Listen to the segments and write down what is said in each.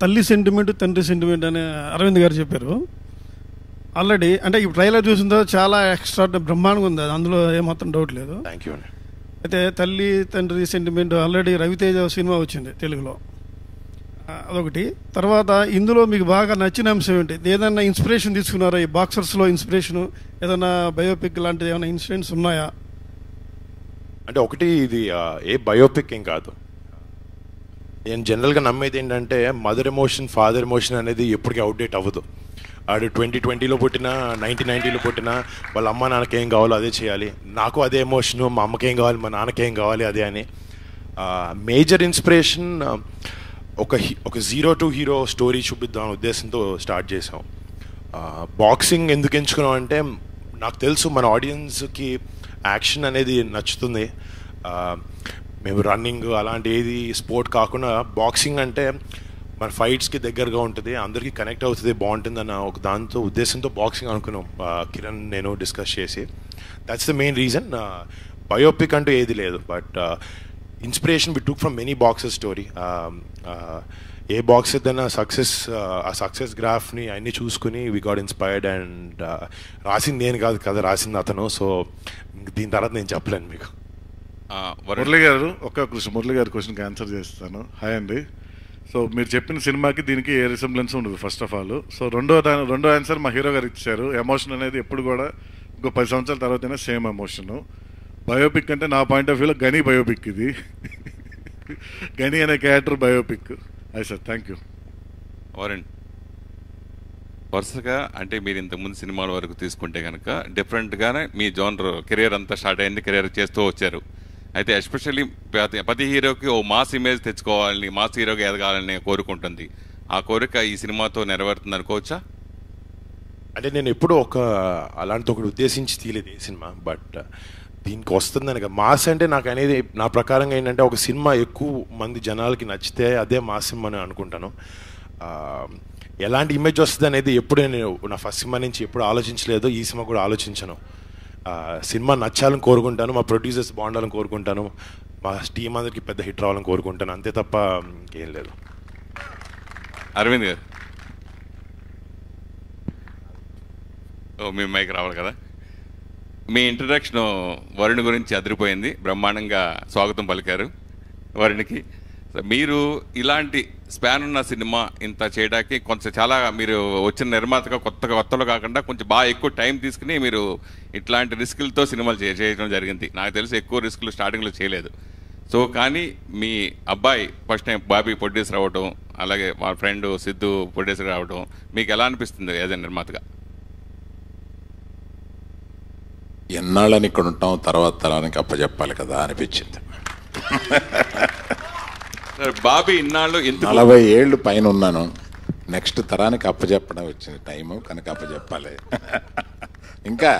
తల్లి సెంటిమెంట్ తండ్రి సెంటిమెంట్ అని అరవింద్ గారు చెప్పారు ఆల్రెడీ అంటే ఈ ట్రైలర్ చూసిన తర్వాత చాలా ఎక్స్ట్రా బ్రహ్మాండంగా ఉంది అది అందులో ఏమాత్రం డౌట్ లేదు థ్యాంక్ యూ అండి అయితే తల్లి తండ్రి సెంటిమెంట్ ఆల్రెడీ రవితేజ సినిమా వచ్చింది తెలుగులో ఆ, అదొకటి తర్వాత ఇందులో మీకు బాగా నచ్చిన అంశం ఏంటి ఏదైనా ఇన్స్పిరేషన్ తీసుకున్నారా ఈ బాక్సర్స్లో ఇన్స్పిరేషన్ ఏదైనా బయోపిక్ లాంటిది ఏమైనా ఇన్సిడెంట్స్ ఉన్నాయా అంటే ఒకటి ఇది ఆ, ఏ బయోపిక్ ఏం కాదు నేను జనరల్గా నమ్మేది ఏంటంటే మదర్ ఎమోషన్ ఫాదర్ ఎమోషన్ అనేది ఎప్పటికీ అవుట్డేట్ అవ్వదు ఆడు ట్వంటీ ట్వంటీలో పుట్టినా నైన్టీన్ నైన్టీలో పుట్టినా వాళ్ళ అమ్మ నాన్నకి ఏం కావాలో అదే చేయాలి నాకు అదే ఎమోషను మా అమ్మకి ఏం కావాలి మా నాన్నకి ఏం కావాలి అదే అని మేజర్ ఇన్స్పిరేషన్ ఒక హీ- ఒక జీరో టు హీరో స్టోరీ చూపిద్దాం అనే ఉద్దేశంతో స్టార్ట్ చేసాం బాక్సింగ్ ఎందుకు ఎంచుకున్నాం అంటే నాకు తెలుసు మన ఆడియన్స్కి యాక్షన్ అనేది నచ్చుతుంది ఆ, మేము రన్నింగ్ అలాంటి ఏది స్పోర్ట్ కాకుండా బాక్సింగ్ అంటే మన ఫైట్స్కి దగ్గరగా ఉంటుంది అందరికీ కనెక్ట్ అవుతుంది బాగుంటుంది అన్న ఒక దాంతో ఉద్దేశంతో బాక్సింగ్ అనుకున్నాం ఆ, కిరణ్ నేను డిస్కస్ చేసి that's the main reason biopic అంటూ ఏది లేదు but inspiration we took from many boxers story a boxer ఏదైనా సక్సెస్ ఆ సక్సెస్ గ్రాఫ్ని అన్నీ చూసుకుని వి గాట్ ఇన్స్పైర్డ్ అండ్ రాసింది నేను కాదు కదా రాసింది అతను సో దీని తర్వాత నేను చెప్పలేను మీకు ఆ, వరుణ్ మురళి గారు ఒక్క క్వశ్చన్ మురళి గారి క్వశ్చన్కి ఆన్సర్ చేస్తాను హాయ్ అండి సో మీరు చెప్పిన సినిమాకి దీనికి ఏ రిసెంబ్లెన్స్ ఉండదు ఫస్ట్ ఆఫ్ ఆల్ సో రెండో దాని రెండో ఆన్సర్ మా హీరో గారు ఇచ్చారు ఎమోషన్ అనేది ఎప్పుడు కూడా ఇంకో పది సంవత్సరాల తర్వాతనే సేమ్ ఎమోషన్ బయోపిక్ అంటే నా పాయింట్ ఆఫ్ వ్యూలో గని బయోపిక్ ఇది గని అనే క్యారెక్టర్ బయోపిక్ అయ్యి సార్ థ్యాంక్ యూ వరుణ్ వరుసగా అంటే మీరు ఇంతకుముందు సినిమాల వరకు తీసుకుంటే కనుక డిఫరెంట్గానే మీ జోనర్ కెరియర్ అంతా స్టార్ట్ అయింది కెరియర్ చేస్తూ వచ్చారు అయితే ఎస్పెషల్లీ ప్రతి ప్రతి హీరోకి ఓ మాస్ ఇమేజ్ తెచ్చుకోవాలని మాస్ హీరోగా ఎదగాలని కోరుకుంటుంది ఆ కోరిక ఈ సినిమాతో నెరవేరుతుంది అనుకోవచ్చా అంటే నేను ఎప్పుడూ ఒక అలాంటి ఒకటి ఉద్దేశించి తీయలేదు ఏ సినిమా బట్ దీనికి వస్తుందని కాదు. మాస్ అంటే నాకు అనేది నా ప్రకారంగా ఏంటంటే ఒక సినిమా ఎక్కువ మంది జనాలకి నచ్చితే అదే మాస్ సినిమా అని అనుకుంటాను ఆ, ఎలాంటి ఇమేజ్ వస్తుంది అనేది ఎప్పుడు నేను నా ఫస్ట్ సినిమా నుంచి ఎప్పుడు ఆలోచించలేదు ఈ సినిమా కూడా ఆలోచించను ఆ, సినిమా నచ్చాలని కోరుకుంటాను మా ప్రొడ్యూసర్స్ బాగుండాలని కోరుకుంటాను మా టీం అందరికి పెద్ద హిట్ రావాలని కోరుకుంటాను అంతే తప్ప ఇంకేం లేదు అరవింద్ గారు ఓ మీ మైక్ రావాలి కదా మీ ఇంట్రడక్షన్ వరుణ్ గురించి అదిరిపోయింది బ్రహ్మాండంగా స్వాగతం పలికారు వరుణ్కి సో మీరు ఇలాంటి స్పాన్ ఉన్న సినిమా ఇంత చేయడానికి కొంచెం చాలా మీరు వచ్చిన నిర్మాతగా కొత్తగా కొత్తలో కాకుండా కొంచెం బాగా ఎక్కువ టైం తీసుకుని మీరు ఇట్లాంటి రిస్కులతో సినిమాలు చే- చేయడం జరిగింది నాకు తెలిసి ఎక్కువ రిస్కులు స్టార్టింగ్లో చేయలేదు సో కానీ మీ అబ్బాయి ఫస్ట్ టైం బాబీ ప్రొడ్యూసర్ అవ్వడం అలాగే మా ఫ్రెండ్ సిద్ధు ప్రొడ్యూసర్ రావడం మీకు ఎలా అనిపిస్తుంది యాజ్ నిర్మాతగా ఎన్నాళ్ళని ఇక్కడ ఉంటాం తర్వాత తరానికి అప్పచెప్పాలి కదా అనిపించింది సార్ బాబీ ఇన్నాళ్ళు ఎందుకు నలభై ఏళ్ళు పైన ఉన్నాను నెక్స్ట్ తరానికి అప్పచెప్పడం వచ్చింది టైము కనుక అప్పచెప్పాలి ఇంకా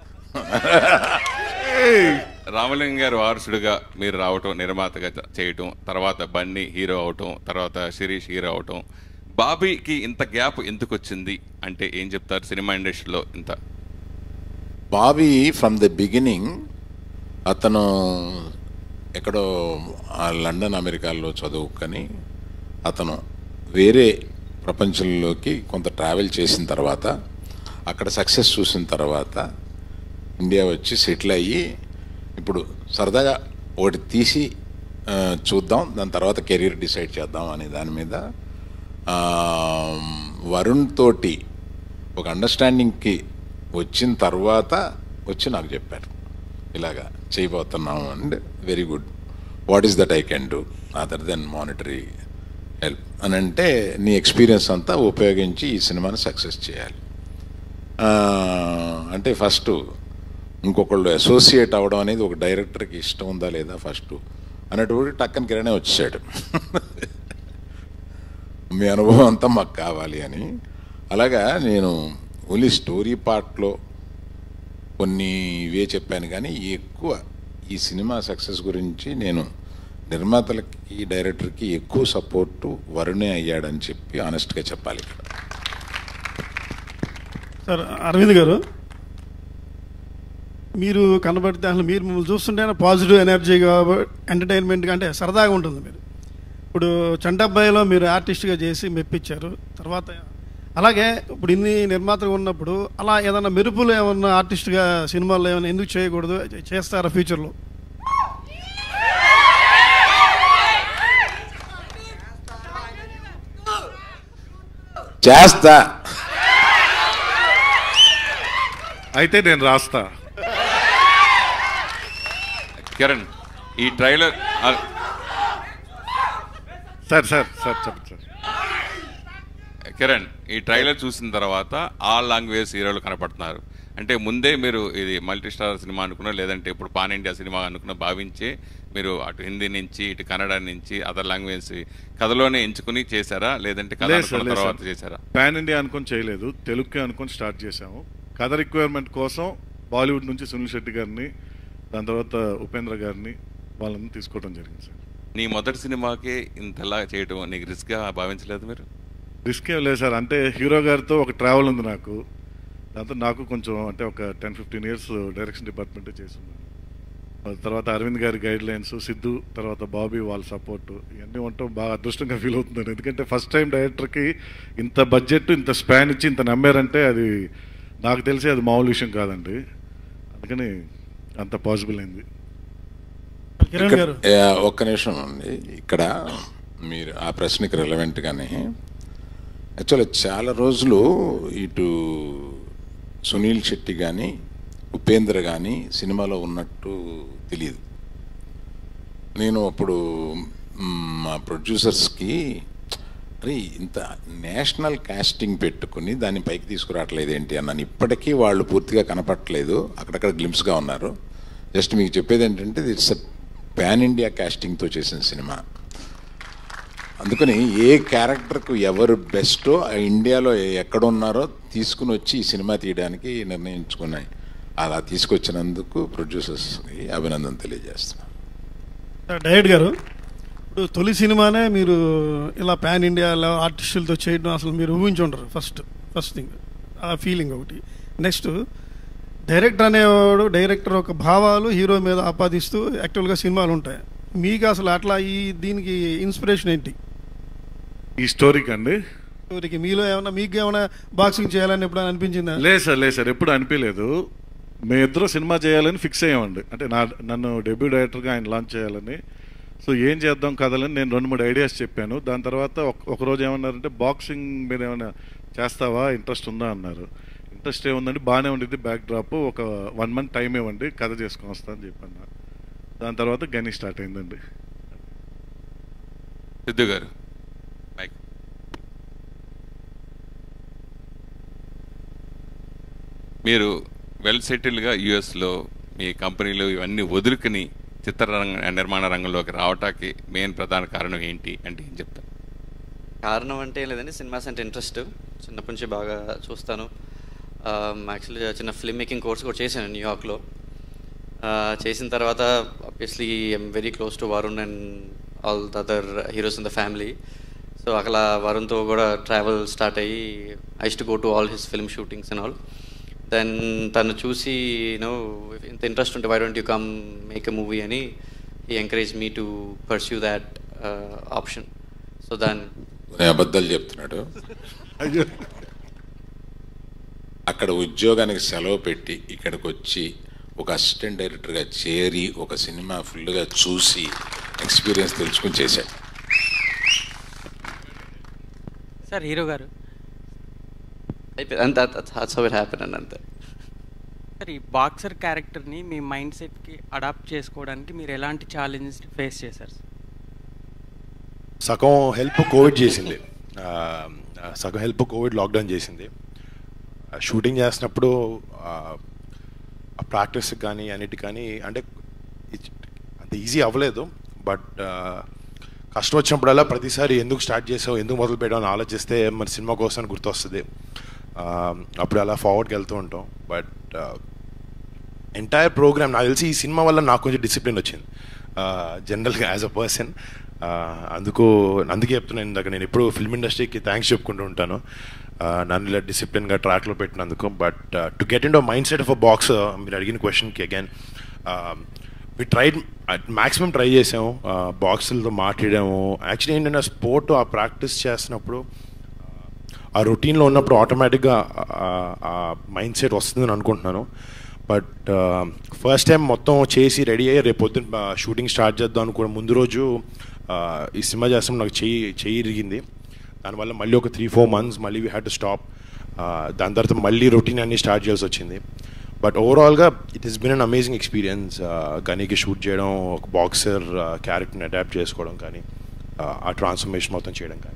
రామలింగ గారు వారసుడుగా మీరు రావటం నిర్మాతగా చ- చేయటం తర్వాత బన్నీ హీరో అవటం తర్వాత శిరీష్ హీరో అవటం బాబీకి ఇంత గ్యాప్ ఎందుకు వచ్చింది అంటే ఏం చెప్తారు సినిమా ఇండస్ట్రీలో ఇంత బాబీ ఫ్రమ్ ద బిగినింగ్ అతను ఎక్కడో ఆ లండన్ అమెరికాలో చదువుకొని అతను వేరే ప్రపంచంలోకి కొంత ట్రావెల్ చేసిన తర్వాత అక్కడ సక్సెస్ చూసిన తర్వాత ఇండియా వచ్చి సెటిల్ అయ్యి ఇప్పుడు సరదాగా ఒకటి తీసి ఆ, చూద్దాం దాని తర్వాత కెరీర్ డిసైడ్ చేద్దాం అనే దాని మీద ఆ, వరుణ్ తోటి ఒక అండర్స్టాండింగ్కి వచ్చిన తర్వాత వచ్చి నాకు చెప్పారు ఇలాగా చేయబోతున్నాము and very good what is that I can do other than monetary help అని అంటే నీ ఎక్స్పీరియన్స్ అంతా ఉపయోగించి ఈ సినిమాని సక్సెస్ చేయాలి ఆ, అంటే ఫస్ట్ ఇంకొకళ్ళు అసోసియేట్ అవ్వడం అనేది ఒక డైరెక్టర్కి ఇష్టం ఉందా లేదా ఫస్ట్ అనేటువంటి టక్కన కిరణే వచ్చాడు మీ అనుభవం అంతా మాకు కావాలి అని అలాగా నేను ఓన్లీ స్టోరీ పార్ట్లో కొన్ని ఇవే చెప్పాను కానీ ఎక్కువ ఈ సినిమా సక్సెస్ గురించి నేను నిర్మాతలకి డైరెక్టర్కి ఎక్కువ సపోర్టు వరుణే అయ్యాడని చెప్పి ఆనెస్ట్గా చెప్పాలి ఇక్కడ సార్ అరవింద్ గారు మీరు కనబడితే అసలు మీరు మిమ్మల్ని చూస్తుంటే పాజిటివ్ ఎనర్జీగా ఎంటర్టైన్మెంట్గా అంటే సరదాగా ఉంటుంది మీరు ఇప్పుడు చంటబ్బాయిలో మీరు ఆర్టిస్ట్గా చేసి మెప్పించారు తర్వాత అలాగే ఇప్పుడు ఇన్ని నిర్మాతలు ఉన్నప్పుడు అలా ఏదైనా మెరుపులు ఏమన్నా ఆర్టిస్ట్గా సినిమాల్లో ఏమైనా ఎందుకు చేయకూడదు చేస్తారా ఫ్యూచర్లో చేస్తా అయితే నేను రాస్తా కిరణ్ ఈ ట్రైలర్ ఆ, సార్ సార్ సార్ చెప్పండి సార్ కిరణ్ ఈ ట్రైలర్ చూసిన తర్వాత ఆల్ లాంగ్వేజ్ హీరోలు కనపడుతున్నారు అంటే ముందే మీరు ఇది మల్టీ స్టార్ సినిమా అనుకున్నా లేదంటే ఇప్పుడు పాన్ ఇండియా సినిమా అనుకున్న భావించే మీరు అటు హిందీ నుంచి ఇటు కన్నడ నుంచి అదర్ లాంగ్వేజ్ కథలోనే ఎంచుకుని చేశారా లేదంటే కథ లేదు సార్ అనుకున్న లేదు తర్వాత సార్ చేశారా పాన్ ఇండియా అనుకొని చేయలేదు తెలుగుకే అనుకొని స్టార్ట్ చేశాము కథ రిక్వైర్మెంట్ కోసం బాలీవుడ్ నుంచి సునీల్ శెట్టి గారిని దాని తర్వాత ఉపేంద్ర గారిని వాళ్ళని తీసుకోవడం జరిగింది సార్ నీ మొదటి సినిమాకి ఇంతలా చేయటం నీకు రిస్క్గా భావించలేదు మీరు రిస్క్ ఏం లేదు సార్ అంటే హీరో గారితో ఒక ట్రావెల్ ఉంది నాకు దాంతో నాకు కొంచెం అంటే ఒక ten fifteen years direction department చేస్తున్నాను ఆ తర్వాత అరవింద్ గారి గైడ్ లైన్స్ సిద్ధు తర్వాత బాబీ వాళ్ళ సపోర్ట్ ఇవన్నీ ఉండటం బాగా అదృష్టంగా ఫీల్ అవుతున్నాను ఎందుకంటే ఫస్ట్ టైం డైరెక్టర్కి ఇంత బడ్జెట్ ఇంత స్పాన్ ఇచ్చి ఇంత నమ్మారంటే అది నాకు తెలిసి అది మామూలు విషయం కాదండి అందుకని అంత పాసిబుల్ అయింది కిరణ్ గారు ఏ, ఒక్క నిమిషం అండి ఇక్కడ మీరు ఆ ప్రశ్నకి రిలవెంట్ గానే యాక్చువల్లీ చాలా రోజులు ఇటు సునీల్ శెట్టి కానీ ఉపేంద్ర కానీ సినిమాలో ఉన్నట్టు తెలియదు నేను అప్పుడు మ్, మా ప్రొడ్యూసర్స్కి అరే ఇంత నేషనల్ కాస్టింగ్ పెట్టుకుని దాన్ని పైకి తీసుకురావట్లేదు ఏంటి అన్నాను ఇప్పటికీ వాళ్ళు పూర్తిగా కనపట్టలేదు అక్కడక్కడ గ్లిమ్స్గా ఉన్నారు జస్ట్ మీకు చెప్పేది ఏంటంటే ఇట్స్ పాన్ ఇండియా కాస్టింగ్తో చేసిన సినిమా అందుకని ఏ క్యారెక్టర్కు ఎవరు బెస్టో ఆ ఇండియాలో ఎక్కడ ఉన్నారో తీసుకుని వచ్చి ఈ సినిమా తీయడానికి నిర్ణయించుకున్నాయి అలా తీసుకొచ్చినందుకు ప్రొడ్యూసర్స్కి అభినందన తెలియజేస్తున్నాను డైరెక్ట్ గారు ఇప్పుడు తొలి సినిమానే మీరు ఇలా పాన్ ఇండియాలో ఆర్టిస్టులతో చేయడం అసలు మీరు ఊహించుండరు ఫస్ట్ ఫస్ట్ థింగ్ ఆ ఫీలింగ్ ఒకటి నెక్స్ట్ డైరెక్టర్ అనేవాడు డైరెక్టర్ ఒక భావాలు హీరో మీద ఆపాదిస్తూ యాక్చువల్గా సినిమాలు ఉంటాయి మీకు అసలు అట్లా ఈ దీనికి ఇన్స్పిరేషన్ ఏంటి ఈ స్టోరీకి అండి స్టోరీకి మీలో ఏమైనా మీకు ఏమైనా బాక్సింగ్ చేయాలని ఎప్పుడైనా అనిపించిందా లేదు సార్ లేదు సార్ ఎప్పుడు అనిపించలేదు మేమిద్దరం సినిమా చేయాలని ఫిక్స్ అయ్యామండి అంటే నా నన్ను డెబ్యూ డైరెక్టర్గా ఆయన లాంచ్ చేయాలని సో ఏం చేద్దాం కథలని నేను రెండు మూడు ఐడియాస్ చెప్పాను దాని తర్వాత ఒక- ఒక రోజు ఏమన్నారంటే బాక్సింగ్ మీద ఏమైనా చేస్తావా ఇంట్రెస్ట్ ఉందా అన్నారు ఇంట్రెస్ట్ ఏముందండి బాగానే ఉండిద్ది బ్యాక్ డ్రాప్ ఒక వన్ మంత్ టైం ఇవ్వండి కథ చేసుకొని వస్తా అని చెప్పాను దాని తర్వాత గని స్టార్ట్ అయిందండి సిద్ధు గారు మైక్ మీరు వెల్ సెటిల్గా యుఎస్లో మీ కంపెనీలు ఇవన్నీ వదులుకుని చిత్రరంగ నిర్మాణ రంగంలోకి రావటానికి మెయిన్ ప్రధాన కారణం ఏంటి అంటే ఏం చెప్తారు కారణం అంటే ఏం లేదండి సినిమాస్ అంటే ఇంట్రెస్ట్ చిన్నప్పటి నుంచి బాగా చూస్తాను యాక్చువల్లీ చిన్న ఫిల్మ్ మేకింగ్ కోర్స్ కూడా చేశాను న్యూయార్క్లో చేసిన తర్వాత obviously I'm very close to Varun and all the other heroes in the family so అక్కడ వరుణ్తో కూడా ట్రావెల్ స్టార్ట్ అయ్యి I used to go to all his film shootings and all then తను చూసి యూనో ఇంత ఇంట్రెస్ట్ ఉంటే why don't you come make a movie అని he encourage me to pursue that option so దాని నేను అబద్ధాలు చెప్తున్నాడు అక్కడ ఉద్యోగానికి సెలవు పెట్టి ఇక్కడికి వచ్చి ఒక అసిస్టెంట్ డైరెక్టర్గా చేరి ఒక సినిమా ఫుల్గా చూసి ఎక్స్పీరియన్స్ తెలుసుకుని చేశాడు సార్ హీరో గారు అయిపోయింది అంత that's how it happen and అంతే సార్ ఈ బాక్సర్ క్యారెక్టర్ని మీ మైండ్ సెట్కి అడాప్ట్ చేసుకోవడానికి మీరు ఎలాంటి ఛాలెంజెస్ ఫేస్ చేశారు సార్ సగం హెల్ప్ కోవిడ్ చేసింది ఆ, సగం హెల్ప్ కోవిడ్ లాక్డౌన్ చేసింది ఆ, షూటింగ్ చేస్తున్నప్పుడు ప్రాక్టీస్ కానీ అన్నిటి కానీ అంటే ఇచ్- అంత ఈజీ అవ్వలేదు బట్ కష్టం వచ్చినప్పుడల్లా ప్రతిసారి ఎందుకు స్టార్ట్ చేసావు ఎందుకు మొదలు పెట్టావు అని ఆలోచిస్తే మన సినిమా కోసం గుర్తొస్తుంది ఆ, అప్పుడు అలా ఫార్వర్డ్కి వెళ్తూ ఉంటాం బట్ ఎంటైర్ ప్రోగ్రామ్ నాకు తెలిసి ఈ సినిమా వల్ల నాకు కొంచెం డిసిప్లిన్ వచ్చింది జనరల్గా యాజ్ అ పర్సన్ అందుకు అందుకే చెప్తున్నాను ఇందాక నేను ఎప్పుడు ఫిల్మ్ ఇండస్ట్రీకి థ్యాంక్స్ చెప్పుకుంటూ ఉంటాను ఆ, నన్ను ఇలా డిసిప్లిన్గా ట్రాక్లో పెట్టినందుకు but to get in mindset of a box మీరు అడిగిన క్వశ్చన్కి అగైన్ ట్రైడ్ మ్యాక్సిమం ట్రై చేసాము బాక్సులతో మాట్లాడాము యాక్చువల్లీ ఏంటంటే స్పోర్ట్ ఆ ప్రాక్టీస్ చేస్తున్నప్పుడు ఆ రొటీన్లో ఉన్నప్పుడు ఆటోమేటిక్గా ఆ మైండ్ సెట్ వస్తుందని అనుకుంటున్నాను బట్ ఫస్ట్ టైం మొత్తం చేసి రెడీ అయ్యి రేపు పొద్దున్న షూటింగ్ స్టార్ట్ చేద్దాం అనుకున్న ముందు రోజు ఆ, ఈ సినిమా చేస్తాం నాకు చెయ్యి చెయ్యి ఇరిగింది దానివల్ల మళ్ళీ ఒక త్రీ ఫోర్ మంత్స్ మళ్ళీ వీ హ్యాడ్ టు స్టాప్ దాని తర్వాత మళ్ళీ రొటీన్ అన్ని స్టార్ట్ చేయాల్సి వచ్చింది బట్ ఓవరాల్గా it is been an amazing experience గనీకి షూట్ చేయడం ఒక బాక్సర్ క్యారెక్టర్ని అడాప్ట్ చేసుకోవడం కానీ ఆ, ఆ ట్రాన్స్ఫర్మేషన్ మొత్తం చేయడం కానీ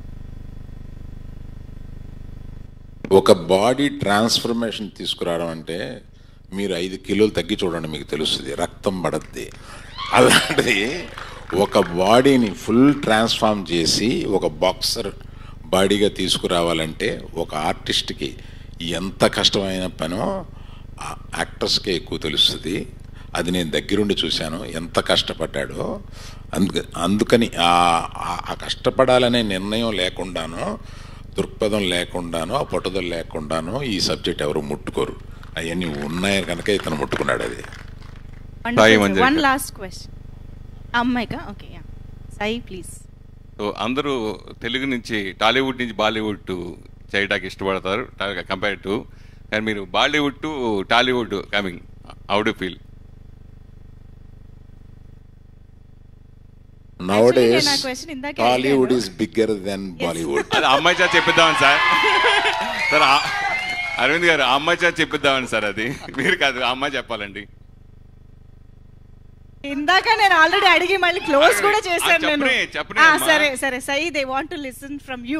ఒక బాడీ ట్రాన్స్ఫర్మేషన్ తీసుకురావడం అంటే మీరు ఐదు కిలోలు తగ్గి చూడండి మీకు తెలుస్తుంది రక్తం పడద్ది అలాంటిది ఒక బాడీని ఫుల్ ట్రాన్స్ఫార్మ్ చేసి ఒక బాక్సర్ బాడీగా తీసుకురావాలంటే ఒక ఆర్టిస్ట్కి ఎంత కష్టమైన పనో ఆ యాక్టర్స్కే ఎక్కువ తెలుస్తుంది అది నేను దగ్గరుండి చూశాను ఎంత కష్టపడ్డాడో అందుక అందుకని ఆ- ఆ- ఆ కష్టపడాలనే నిర్ణయం లేకుండానో దృక్పథం లేకుండానో ఆ పట్టుదల లేకుండానో ఈ సబ్జెక్ట్ ఎవరు ముట్టుకోరు అవన్నీ ఉన్నాయి కనుక ఇతను ముట్టుకున్నాడు అది సాయి మంజరి వన్ గారు. లాస్ట్ క్వశ్చన్ అమ్మాయికా okay yeah Sai please so అందరూ తెలుగు నుంచి టాలీవుడ్ నుంచి బాలీవుడ్ టు చేయడానికి ఇష్టపడతారు కంపేర్ టు కానీ మీరు Bollywood to Tollywood coming how do feel nowadays నేను ఆ question ఇందాకే టాలీవుడ్ అడిగాను. ఈస్ బిగ్గర్ దెన్ బాలీవుడ్ అది అమ్మాయి చేత చెప్పిద్దామని సార్ సార్ ఆ- అరవింద్ గారు ఆ అమ్మాయి చేత చెప్పిద్దామని సార్ అది మీరు కాదు ఆ అమ్మాయి చెప్పాలండి ఇందాక నేను ఆల్రెడీ అడిగి మళ్ళీ క్లోజ్ అరే, కూడా ఆ చేశాను నేను చెప్పనే, చెప్పనే ఆ, అమ్మా. సరే సరే Sai they want to listen from you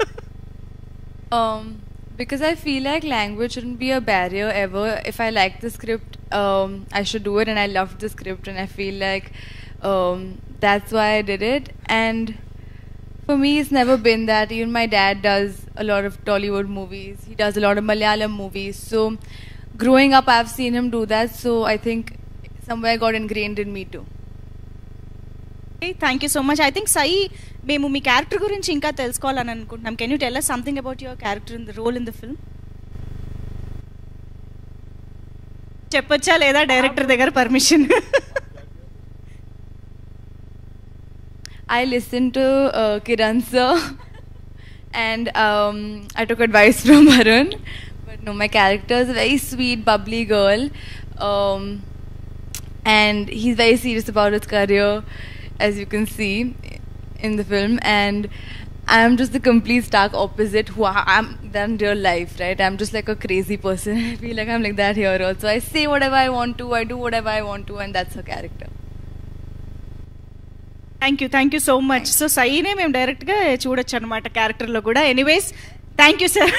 Um, because I feel like language shouldn't be a barrier ever. If I like the script, um, I should do it, and I loved the script, and I feel like um, that's why I did it. And for me, it's never been that. Even my dad does a lot of Tollywood movies. He does a lot of Malayalam movies. So, growing up, I've seen him do that. So I think somewhere got ingrained in me too. Thank you so much I think Sai మేము మీ character గురించి ఇంకా తెలుసుకోవాలని అనుకుంటున్నాం can you tell us something about your character in the role in the film చెప్పొచ్చా లేదా director దగ్గర permission I listened to uh, Kiran sir and um, I took advice from Arun. But no, my character is a very sweet, bubbly girl. Um, and he's very serious about his career, as you can see in the film. And I'm just the complete stark opposite who I- I'm than real life, right? I'm just like a crazy person. I feel like I'm like that here also. I say whatever I want to, I do whatever I want to, and that's her character. Thank you thank you so much so సైనే మేము డైరెక్ట్గా చూడొచ్చు అనమాట క్యారెక్టర్లో కూడా anyways thank you sir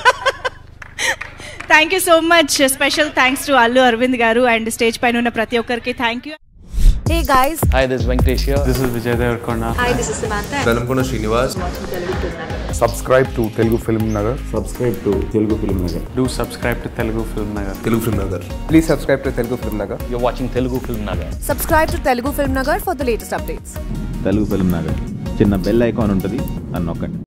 thank you so much special thanks to Allu Aravind గారు and stage పైన ఉన్న ప్రతి ఒక్కరికి thank you Hey guys, Hi, this is Venkatesh here. This is Vijay Devarkonda. hi, this is Samantha. Velamkona Srinivas. Subscribe to Telugu Film Nagar Subscribe to Telugu Film Nagar. Do subscribe to Telugu Film Nagar Telugu Film Nagar. Please subscribe to Telugu Film Nagar You're watching Telugu Film Nagar. Subscribe to Telugu Film Nagar for the latest updates. Telugu Film Nagar చిన్న bell icon ఉంటుంది అని నొక్కండి